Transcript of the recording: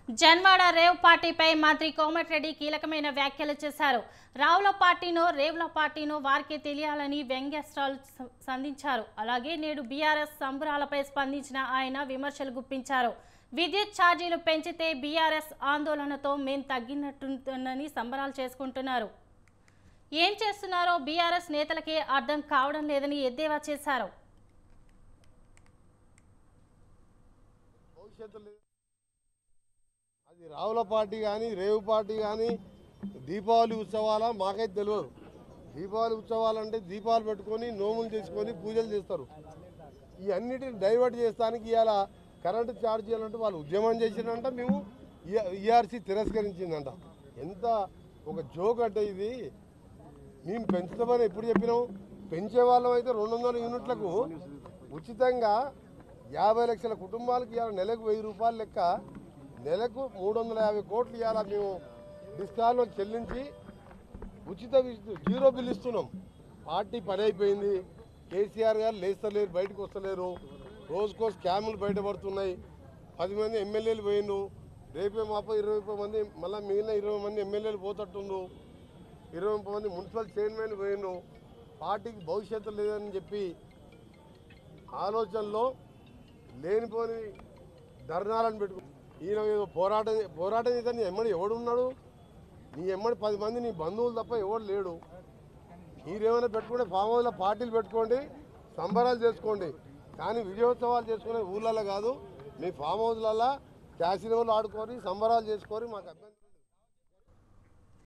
Janwada rave పార్టీపై మంత్రి కోమటిరెడ్డి కీలకమైన వ్యాఖ్యలు చేశారు రావుల పార్టీనో రేవుల పార్టీనో వారికి తెలియాలని వ్యంగ్యాస్త్రాలు స- సంధించారు అలాగే నేడు బీఆర్ఎస్ సంబరాలపై స్పందించిన ఆయన విమర్శలు గుప్పించారు విద్యుత్ ఛార్జీలు పెంచితే బీఆర్ఎస్ ఆందోళనతో మేం తగ్గినట్టుందని సంబరాలు చేసుకుంటున్నారు ఏం చేస్తున్నారో బీఆర్ఎస్ నేతలకే అర్థం కావడం లేదని ఎద్దేవా చేశారు భవిష్యత్తు లేదు అది రావుల పార్టీ కానీ రేవు పార్టీ కానీ దీపావళి ఉత్సవాల మాకైతే తెలియదు దీపావళి ఉత్సవాలు అంటే దీపాలు పెట్టుకొని నోములు చేసుకొని పూజలు చేస్తారు ఈ అన్నిటిని డైవర్ట్ చేస్తానికి ఇవాళ కరెంటు ఛార్జీలు అంటే వాళ్ళు ఉద్యమం చేసిందంట మేము ఈఆర్సీ తిరస్కరించిందంట ఎంత ఒక జోక్ అంటే ఇది మేము పెంచుతామని ఎప్పుడు చెప్పినాం పెంచే వాళ్ళం అయితే రెండు వందల యూనిట్లకు ఉచితంగా యాభై లక్షల కుటుంబాలకు ఇవాళ నెలకు వెయ్యి రూపాయలు లెక్క నెలకు మూడు వందల యాభై కోట్లు ఇవాళ మేము డిస్కాల్లో చెల్లించి ఉచిత విద్యుత్ జీరో బిల్ ఇస్తున్నాం పార్టీ పని అయిపోయింది కేసీఆర్ గారు లేస్తలేరు బయటకు వస్తలేరు రోజుకో స్కాములు బయటపడుతున్నాయి పది మంది ఎమ్మెల్యేలు పోయిండ్రు రేపే మాపో ఇరవై ముప్పై మంది మళ్ళీ మిగిలిన ఇరవై మంది ఎమ్మెల్యేలు పోతట్టుండ్రు ఇరవై ముప్పై మంది మున్సిపల్ చైర్మన్ పోయిండ్రు పార్టీకి భవిష్యత్తు లేదని చెప్పి ఆలోచనలో లేనిపోని ధర్నాలను పెట్టుకు ఈయన ఏదో పోరాటం పోరాటం చేస్తే నీ ఎమ్మడి ఎవడున్నాడు నీ ఎమ్మడి పది మంది నీ బంధువులు తప్ప ఎవడు లేడు మీరేమైనా పెట్టుకుంటే ఫామ్ హౌస్లో పార్టీలు పెట్టుకోండి సంబరాలు చేసుకోండి కానీ విజయోత్సవాలు చేసుకునే ఊళ్ళల్లో కాదు మీ ఫామ్ హౌస్లలో క్యాసినోలు ఆడుకొని సంబరాలు చేసుకొని మాకు అభ్యంతరం